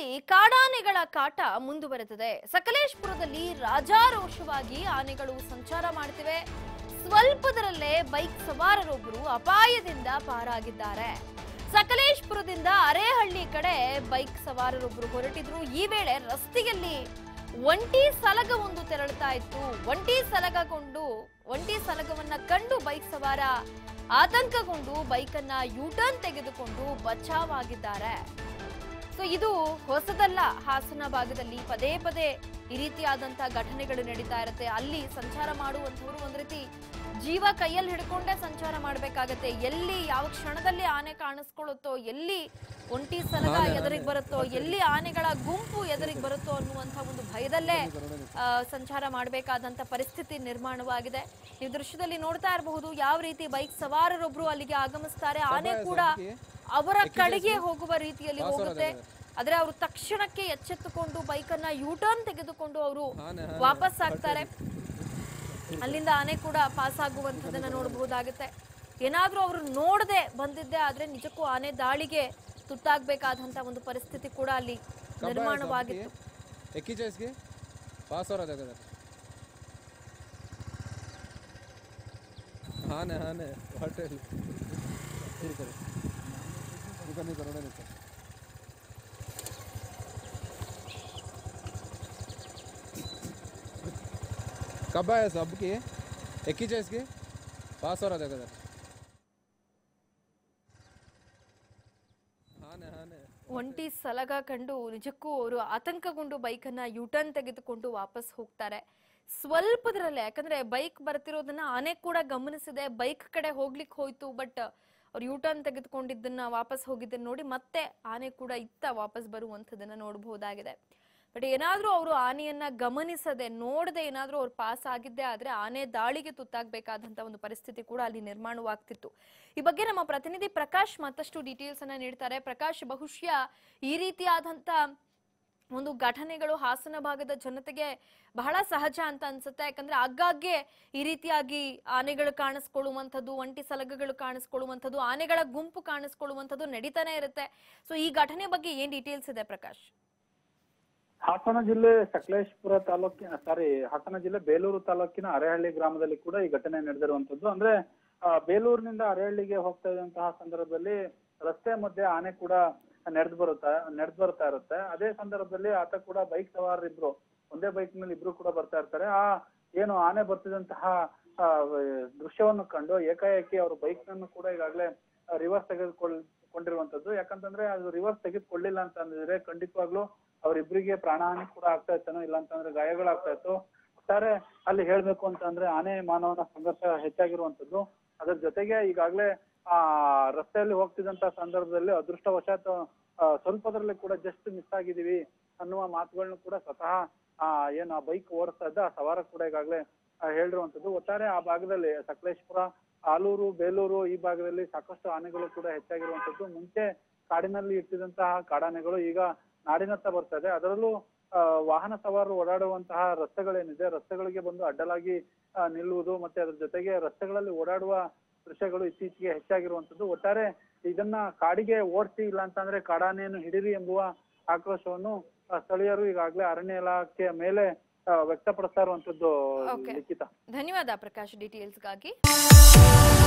ಕಾಡಾನೆಗಳ ಕಾಟ ಮುಂದುವರೆದಿದೆ ಸಕಲೇಶ್ಪುರದಲ್ಲಿ ರಾಜಾರೋಷವಾಗಿ ಆನೆಗಳು ಸಂಚಾರ ಮಾಡ್ತಿವೆ ಸ್ವಲ್ಪದರಲ್ಲೇ ಬೈಕ್ ಸವಾರರೊಬ್ಬರು ಅಪಾಯದಿಂದ ಪಾರಾಗಿದ್ದಾರೆ ಸಕಲೇಶ್ಪುರದಿಂದ ಅರೇಹಳ್ಳಿ ಕಡೆ ಬೈಕ್ ಸವಾರರೊಬ್ಬರು ಹೊರಟಿದ್ರು ಈ ವೇಳೆ ರಸ್ತೆಯಲ್ಲಿ ಒಂಟಿ ಸಲಗವೊಂದು ತೆರಳುತ್ತಾ ಇತ್ತು ಒಂಟಿ ಸಲಗಗೊಂಡು ಒಂಟಿ ಸಲಗವನ್ನ ಕಂಡು ಬೈಕ್ ಸವಾರ ಆತಂಕಗೊಂಡು ಬೈಕನ್ನ ಯೂಟರ್ನ್ ತೆಗೆದುಕೊಂಡು ಬಚಾವಾಗಿದ್ದಾರೆ ಸೊ ಇದು ಹೊಸದಲ್ಲ ಹಾಸನ ಭಾಗದಲ್ಲಿ ಪದೇ ಪದೇ ಈ ರೀತಿಯಾದಂತ ಘಟನೆಗಳು ನಡೀತಾ ಇರುತ್ತೆ ಅಲ್ಲಿ ಸಂಚಾರ ಮಾಡುವಂತವರು ಒಂದ್ ರೀತಿ ಜೀವ ಕೈಯಲ್ಲಿ ಹಿಡ್ಕೊಂಡೇ ಸಂಚಾರ ಮಾಡ್ಬೇಕಾಗತ್ತೆ ಎಲ್ಲಿ ಯಾವ ಕ್ಷಣದಲ್ಲಿ ಆನೆ ಕಾಣಿಸ್ಕೊಳ್ಳುತ್ತೋ ಎಲ್ಲಿ ಒಂಟಿ ಸಲಗ ಎದುರಿಗೆ ಬರುತ್ತೋ ಎಲ್ಲಿ ಆನೆಗಳ ಗುಂಪು ಎದುರಿಗೆ ಬರುತ್ತೋ ಅನ್ನುವಂಥ ಒಂದು ಭಯದಲ್ಲೇ ಆ, ಸಂಚಾರ ಮಾಡಬೇಕಾದಂತ ಪರಿಸ್ಥಿತಿ ನಿರ್ಮಾಣವಾಗಿದೆ ನೀವು ದೃಶ್ಯದಲ್ಲಿ ನೋಡ್ತಾ ಇರಬಹುದು ಯಾವ ರೀತಿ ಬೈಕ್ ಸವಾರರೊಬ್ರು ಅಲ್ಲಿಗೆ ಆಗಮಿಸ್ತಾರೆ ಆನೆ ಕೂಡ ಅವರ ಕಡೆಗೆ ಹೋಗುವ ರೀತಿಯಲ್ಲಿ ಹೋಗುತ್ತೆ ಆದ್ರೆ ಅವರು ತಕ್ಷಣಕ್ಕೆ ಎಚ್ಚೆತ್ತುಕೊಂಡು ಬೈಕನ್ನ ಯೂಟರ್ನ್ ತೆಗೆದುಕೊಂಡು ಅವರು ವಾಪಸ್ ಆಗ್ತಾರೆ ಅಲ್ಲಿಂದ ಆನೆ ಕೂಡ ಪಾಸ್ ಆಗುವಂಥದ್ದನ್ನ ನೋಡಬಹುದಾಗುತ್ತೆ ಏನಾದ್ರೂ ಅವರು ನೋಡದೆ ಬಂದಿದ್ದೆ ಆದ್ರೆ ನಿಜಕ್ಕೂ ಆನೆ ದಾಳಿಗೆ ತುತ್ತಾಗಬೇಕಾದಂತ ಒಂದು ಪರಿಸ್ಥಿತಿ ಕೂಡ ಅಲ್ಲಿ ನಿರ್ಮಾಣವಾಗಿತ್ತು ಎಕ್ಕಿಚ इसके पास हो रहा था इधर हाँ ना हाँ ना होटल फिर करो निकल निकल रोड निकल कब आया सब की एकिच इसके पास हो रहा था इधर हाँ ना हाँ ना ಒಂಟಿ ಸಲಗ ಕಂಡು ನಿಜಕ್ಕೂ ಅವರು ಆತಂಕಗೊಂಡು ಬೈಕನ್ನ ಯೂಟರ್ನ್ ತೆಗೆದುಕೊಂಡು ವಾಪಸ್ ಹೋಗ್ತಾರೆ ಸ್ವಲ್ಪದ್ರಲ್ಲೇ ಯಾಕಂದ್ರೆ ಬೈಕ್ ಬರ್ತಿರೋದನ್ನ ಆನೆ ಕೂಡ ಗಮನಿಸಿದೆ ಬೈಕ್ ಕಡೆ ಹೋಗ್ಲಿಕ್ಕೆ ಹೋಯ್ತು ಬಟ್ ಅವ್ರು ಯೂಟರ್ನ್ ತೆಗೆದುಕೊಂಡಿದ್ದನ್ನ ವಾಪಸ್ ಹೋಗಿದ್ದನ್ನ ನೋಡಿ ಮತ್ತೆ ಆನೆ ಕೂಡ ಇತ್ತ ವಾಪಸ್ ಬರುವಂಥದ್ದನ್ನ ನೋಡಬಹುದಾಗಿದೆ ಬಟ್ ಏನಾದ್ರೂ ಅವರು ಆನೆಯನ್ನ ಗಮನಿಸದೆ ನೋಡದೆ ಏನಾದ್ರೂ ಅವ್ರು ಪಾಸ್ ಆಗಿದ್ದೇ ಆದ್ರೆ ಆನೆ ದಾಳಿಗೆ ತುತ್ತಾಗಬೇಕಾದಂತ ಒಂದು ಪರಿಸ್ಥಿತಿ ಕೂಡ ಅಲ್ಲಿ ನಿರ್ಮಾಣವಾಗ್ತಿತ್ತು ಈ ಬಗ್ಗೆ ನಮ್ಮ ಪ್ರತಿನಿಧಿ ಪ್ರಕಾಶ್ ಮತ್ತಷ್ಟು ಡೀಟೇಲ್ಸ್ ಅನ್ನ ನೀಡ್ತಾರೆ ಪ್ರಕಾಶ್ ಬಹುಶಃ ಈ ರೀತಿಯಾದಂತ ಒಂದು ಘಟನೆಗಳು ಹಾಸನ ಭಾಗದ ಜನತೆಗೆ ಬಹಳ ಸಹಜ ಅಂತ ಅನ್ಸುತ್ತೆ ಯಾಕಂದ್ರೆ ಆಗಾಗ್ಗೆ ಈ ರೀತಿಯಾಗಿ ಆನೆಗಳು ಕಾಣಿಸ್ಕೊಳ್ಳುವಂಥದ್ದು ಒಂಟಿ ಸಲಗಗಳು ಕಾಣಿಸ್ಕೊಳ್ಳುವಂಥದ್ದು ಆನೆಗಳ ಗುಂಪು ಕಾಣಿಸ್ಕೊಳ್ಳುವಂಥದ್ದು ನಡೀತಾನೆ ಇರುತ್ತೆ ಸೊ ಈ ಘಟನೆ ಬಗ್ಗೆ ಏನ್ ಡೀಟೇಲ್ಸ್ ಇದೆ ಪ್ರಕಾಶ್ ಹಾಸನ ಜಿಲ್ಲೆ ಸಕಲೇಶ್ಪುರ ತಾಲೂಕಿನ ಸಾರಿ ಹಾಸನ ಜಿಲ್ಲೆ ಬೇಲೂರು ತಾಲೂಕಿನ ಅರೆಹಳ್ಳಿ ಗ್ರಾಮದಲ್ಲಿ ಕೂಡ ಈ ಘಟನೆ ನಡೆದಿರುವಂತದ್ದು ಅಂದ್ರೆ ಆ, ಬೇಲೂರಿನಿಂದ ಅರೆಹಳ್ಳಿಗೆ ಹೋಗ್ತಾ ಇದ್ದಂತಹ ಸಂದರ್ಭದಲ್ಲಿ ರಸ್ತೆ ಮಧ್ಯೆ ಆನೆ ಕೂಡ ನಡೆದು ಬರುತ್ತಾ ನಡೆದು ಬರ್ತಾ ಇರುತ್ತೆ ಅದೇ ಸಂದರ್ಭದಲ್ಲಿ ಆತ ಕೂಡ ಬೈಕ್ ಸವಾರರಿಬ್ರು ಒಂದೇ ಬೈಕ್ ನಲ್ಲಿ ಇಬ್ರು ಕೂಡ ಬರ್ತಾ ಇರ್ತಾರೆ ಆ ಏನು ಆನೆ ಬರ್ತಿದಂತಹ ಆ, ದೃಶ್ಯವನ್ನು ಕಂಡು ಏಕಾಏಕಿ ಅವರು ಬೈಕ್ ನನ್ನು ಕೂಡ ಈಗಾಗಲೇ ರಿವರ್ಸ್ ತೆಗೆದುಕೊಳ್ಳ ಕೊಂಡಿರುವಂತದ್ದು ಯಾಕಂತಂದ್ರೆ ಅದು ರಿವರ್ಸ್ ತೆಗೆದುಕೊಳ್ಳಿಲ್ಲ ಅಂತ ಅಂದಿದ್ರೆ ಖಂಡಿತವಾಗ್ಲೂ ಅವರಿಬ್ಬರಿಗೆ ಪ್ರಾಣಹಾನಿ ಕೂಡ ಆಗ್ತಾ ಇತ್ತನೋ ಇಲ್ಲ ಅಂತಂದ್ರೆ ಗಾಯಗಳಾಗ್ತಾ ಇತ್ತು ಒಟ್ಟಾರೆ ಅಲ್ಲಿ ಹೇಳ್ಬೇಕು ಅಂತಂದ್ರೆ ಆನೆ ಮಾನವನ ಸಂಘರ್ಷ ಹೆಚ್ಚಾಗಿರುವಂತದ್ದು ಅದ್ರ ಜೊತೆಗೆ ಈಗಾಗಲೇ ಆ ರಸ್ತೆಯಲ್ಲಿ ಹೋಗ್ತಿದ್ದಂತ ಸಂದರ್ಭದಲ್ಲಿ ಅದೃಷ್ಟವಶಾತ್ ಆ, ಸ್ವಲ್ಪದ್ರಲ್ಲಿ ಕೂಡ ಜಸ್ಟ್ ಮಿಸ್ ಆಗಿದೀವಿ ಅನ್ನುವ ಮಾತುಗಳನ್ನ ಕೂಡ ಸ್ವತಃ ಆ ಏನು ಆ ಬೈಕ್ ಓಡಿಸ್ತಾ ಇದ್ದ ಆ ಸವಾರ ಕೂಡ ಈಗಾಗಲೇ ಆ, ಹೇಳಿರುವಂತದ್ದು ಒಟ್ಟಾರೆ ಆ ಭಾಗದಲ್ಲಿ ಸಕಲೇಶ್ಪುರ ಆಲೂರು ಬೇಲೂರು ಈ ಭಾಗದಲ್ಲಿ ಸಾಕಷ್ಟು ಆನೆಗಳು ಕೂಡ ಹೆಚ್ಚಾಗಿರುವಂತದ್ದು ಮುಂಚೆ ಕಾಡಿನಲ್ಲಿ ಇಟ್ಟಿದಂತಹ ಕಾಡಾನೆಗಳು ಈಗ ನಾಡಿನತ್ತ ಬರ್ತಾ ಇದೆ ಅದರಲ್ಲೂ ಆ, ವಾಹನ ಸವಾರರು ಓಡಾಡುವಂತಹ ರಸ್ತೆಗಳೇನಿದೆ ರಸ್ತೆಗಳಿಗೆ ಬಂದು ಅಡ್ಡಲಾಗಿ ಆ, ನಿಲ್ಲುವುದು ಮತ್ತೆ ಅದ್ರ ಜೊತೆಗೆ ರಸ್ತೆಗಳಲ್ಲಿ ಓಡಾಡುವ ದೃಶ್ಯಗಳು ಇತ್ತೀಚೆಗೆ ಹೆಚ್ಚಾಗಿರುವಂತದ್ದು ಒಟ್ಟಾರೆ ಇದನ್ನ ಕಾಡಿಗೆ ಓಡಿಸಿ ಇಲ್ಲ ಅಂತಂದ್ರೆ ಕಾಡಾನೆಯನ್ನು ಹಿಡಿರಿ ಎಂಬುವ ಆಕ್ರೋಶವನ್ನು ಆ, ಸ್ಥಳೀಯರು ಈಗಾಗಲೇ ಅರಣ್ಯ ಇಲಾಖೆಯ ಮೇಲೆ ಆ, ವ್ಯಕ್ತಪಡಿಸ್ತಾ ಇರುವಂತದ್ದು Okay. ಲಿಖಿತ ಧನ್ಯವಾದ ಪ್ರಕಾಶ್ ಡೀಟೇಲ್ಸ್ಗಾಗಿ